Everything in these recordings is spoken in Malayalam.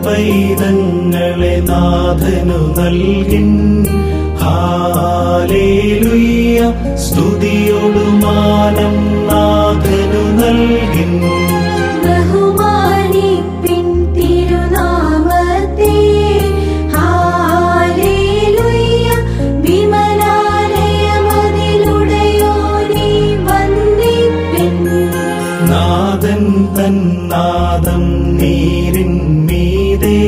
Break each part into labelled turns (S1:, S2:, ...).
S1: പൈതങ്ങളെ നാഥനു നൽകിൻ ഹാലേലുയ്യ സ്തുതിയൊടുമാനം നാഥനു നൽകിൻ
S2: ബഹുമാനിപ്പിൻ തിരുനാമത്തെ ഹാലേലുയ്യ വിമലാലയമതിലുടയോനെ വന്ദിപ്പിൻ
S1: നാഥൻ തന്നാദം നീരിൻ മീതേ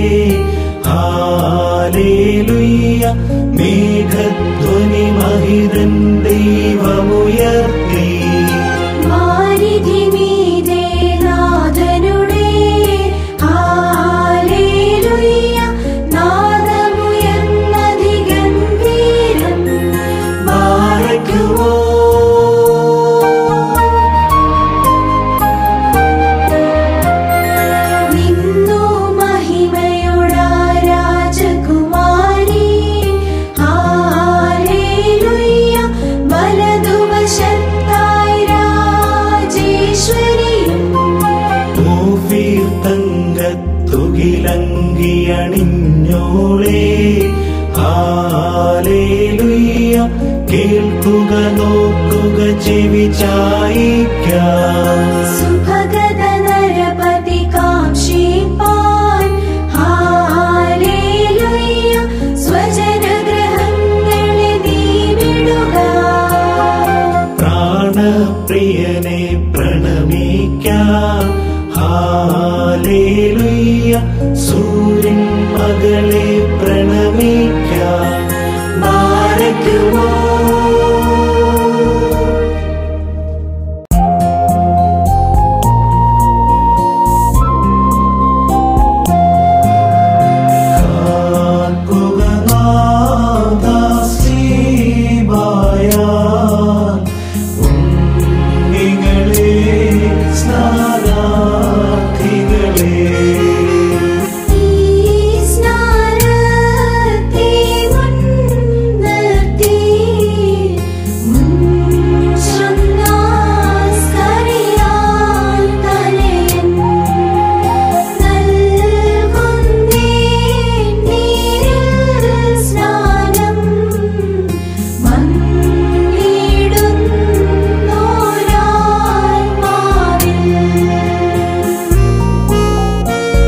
S1: ഹാലേലുയ്യ മേഘധ്വനി മഹിതൻ ദൈവമുയർത്തി
S2: വാരിധിമീതേ നാഥനുടെ ഹാലേലുയ്യ നാദമുയർന്നധിഗംഭീരം
S1: ബാരക്കുമോ
S2: നിന്നു മഹിമയോടാ രാജകുമാരി ഹാലേലുയ്യ വലതുവശത്തായി രാജേശ്വരിയും
S1: ഓഫീർ തങ്കത്തുകിലങ്കിയണിഞ്ഞോളേ ഹാലേലുയ്യ കേൾക്കുക നോക്കുക ചെവി ചായിക്കാം
S2: സുഭഗത നരപതി കാക്ഷിപ്പാൻ ഹാലേലുയ്യ സ്വജനഗ്രഹങ്ങളെ നീ വിടുക
S1: പ്രാണപ്രിയനെ പ്രണമിക്കാം ഹാലേലുയ്യ സൂര്യൻ മകളെ പ്രണമിക്കാം ബാരക്കുമോ കാക്കുക നാദാസീബായാൽ ഉണ്ണികളെ സ്നാനാർത്ഥികളെ
S2: ഈ സ്നാനത്തെ മുൻനിർത്തി മുൻചൊന്നാസ്കരിയാൽ തലയൻ നൽകുന്നേ നീരിൽ സ്നാനം മങ്ങിടുന്നോരാത്മാവിൽ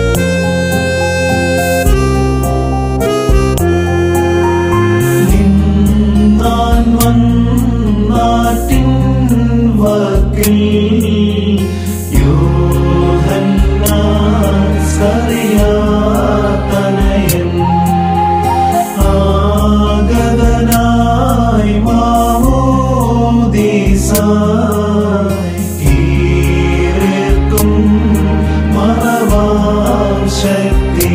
S1: നിന്നാൻ വന്നാറ്റിൻ വാക്കിൽ യോഹന്നാൻ സ്കറിയാതനയൻ ആഗതനായി മാമോദീസായി കീഴേൽക്കും മറവാം ശക്തി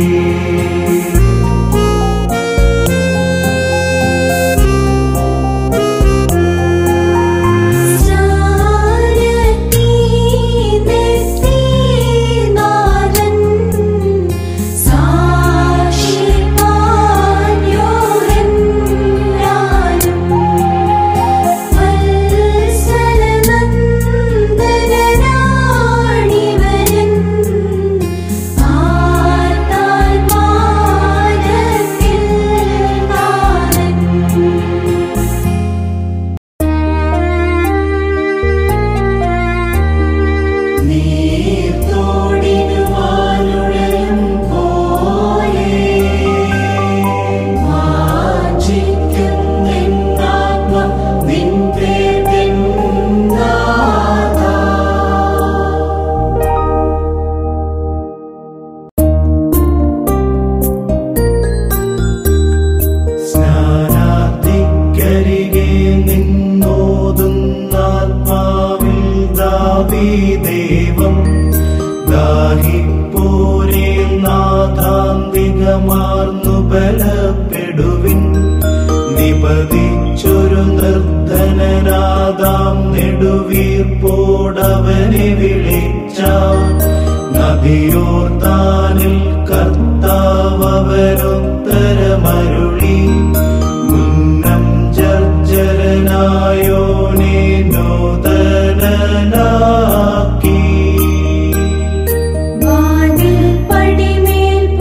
S1: നീർത്തോടിനുവാനുഴലും പോലെ വാഞ്ചിക്കുന്നെന്നാത്മം നിൻ പേർ നാഥാ. സ്നാനാർത്ഥിക്കരികെ നിന്നോതുന്നാത്മാവിൽ ദാവീദേവം ദാഹിപ്പോരെ നാഥാന്തികമാർന്നു ബലപ്പെടുവിൻ നിപതിച്ചൊരു നിർധനനാദാം നെടുവീർപ്പോടവനെ വിളിച്ചാൻ നദിയോർത്താനിൽ കർത്താവരുത്തരമരുളി ഉന്നം ജർജരനായോനെ നൂതനനാക്കി
S2: വാനിൽ പടിമേൽ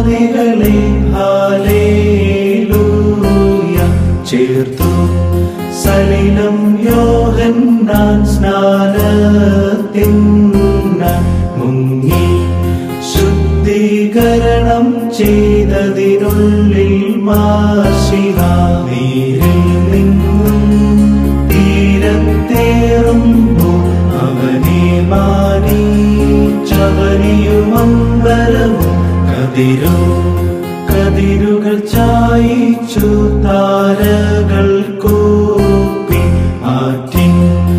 S1: ജാതികളെ ഹാലേലൂയ ചേർത്തു സലിലം യോഹന്നാൻ സ്നാനത്തിന്ന മുങ്ങി ശുദ്ധീകരണം ചെയ്തതിനുള്ളിൽ മാശിഹ നീരിൽ നിന്നും തീരത്തേറുമ്പോ അവനെ മാനിച്ചവനിയുമമ്പരവും കതിരോ കതിരുകൾ ചായിച്ചു താരകൾ കൂപ്പി ആറ്റിൻ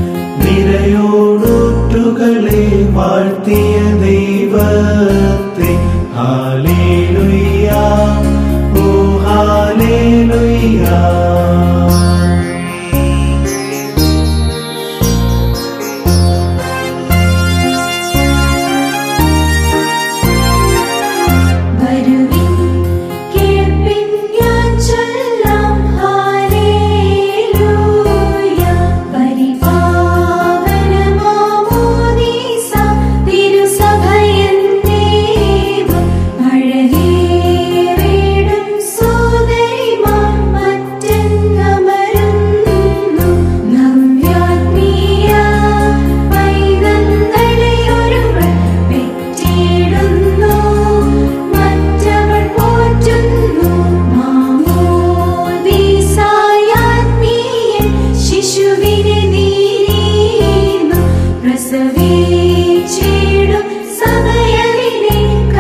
S1: നിരയോടൂറ്റുകളെ വാഴ്ത്തിയ ദൈവത്തെ ഹാലേലുയ്യ ഓ ഹാലേലുയ്യ
S2: വരുവിൻ കേൾപ്പിൻ ഞാൻ ചൊല്ലാം ഹല്ലേലൂയ പരിപാവനമാമോദീസ തിരുസഭയൻ ദൈവം അഴകേറിടും സോദരിമാർ മറ്റെങ്ങമരുന്നു നവ്യാത്മീയ പൈതങ്ങളെ ഒരുവൾ പെറ്റിടുന്നു മറ്റവൾ പോറ്റുന്നു മാമോദീസായാത്മീയൻ ശിശുവിനെ നീരീന്നു പ്രസവിച്ചിടും സഭയവിനെ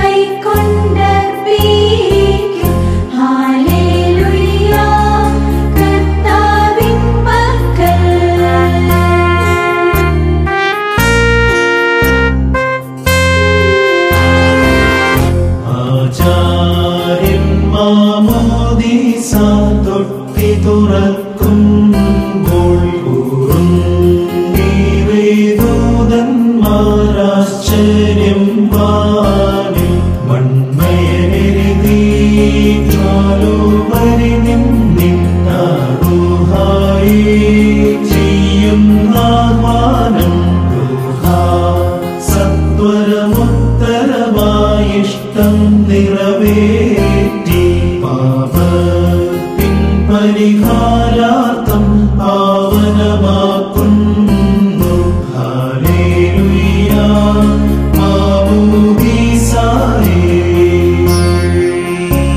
S2: കൈക്കൊണ്ടർപ്പിക്കും ഹാലേലുയ്യ കർത്താവിൻ പക്കൽ
S1: ആചാര്യൻ മാമോദീസ തൊട്ടി തുറക്കുമ്പോൾ കൂറും ദൂതന്മാരാശ്ചര്യം വാനിൽ മൺമയനെരുതി ജ്വാലോപരി നിന്നിട്ടാറുഹായി ചെയ്യും നാമാനം സത്വരമുത്തരമായിഷ്ടം നിറവേറ്റി പാപത്തിൻ പരിഹാരാർത്ഥം പാവനമാക്കുന്നു ഹാലേലുയ്യ മാമോദീസായേ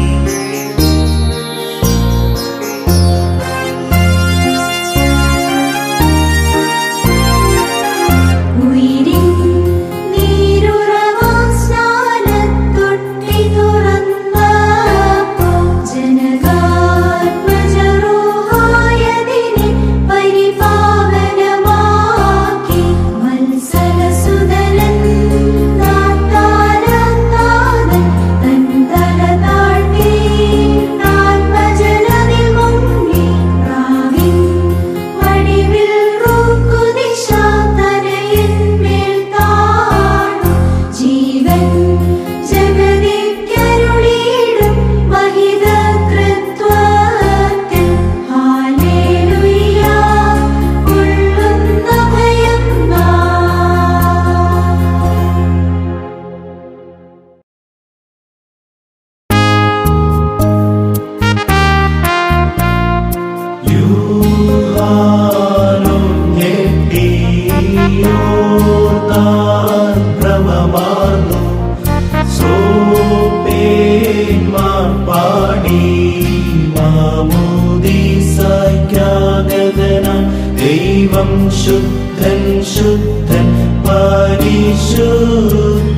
S2: ഉയിരിൻ നീരുറവാം സ്നാനത്തൊട്ടി തുറന്നപ്പോൾ ജനകാത്മജറൂഹായതിനെ പരിപാവനമാക്കി വത്സലസുതനൻ നാത്താരത്താതൻ തൻ തല താഴ്ത്തി ആത്മജനതിൽ മുങ്ങി പ്രാവിൻ വടിവിൽ റൂക്കുദിശ തനയന്മേൽ താണു ജീവൻ ജഗതിക്കരുളിയിടും മഹിതകൃത്വത്തിൽ ഹാലേലുയ്യ ഉള്ളുന്ന ഭയം നാ
S1: യൂഹാനോ ഞെട്ടിയോർത്താൻ ഭ്രമമാർന്നു. സോപ്പേന്മാർ പാടി മാമോദീസായ്ക്കാഗതനാൻ ദൈവം ശുദ്ധൻ ശുദ്ധൻ പരിശുദ്ധൻ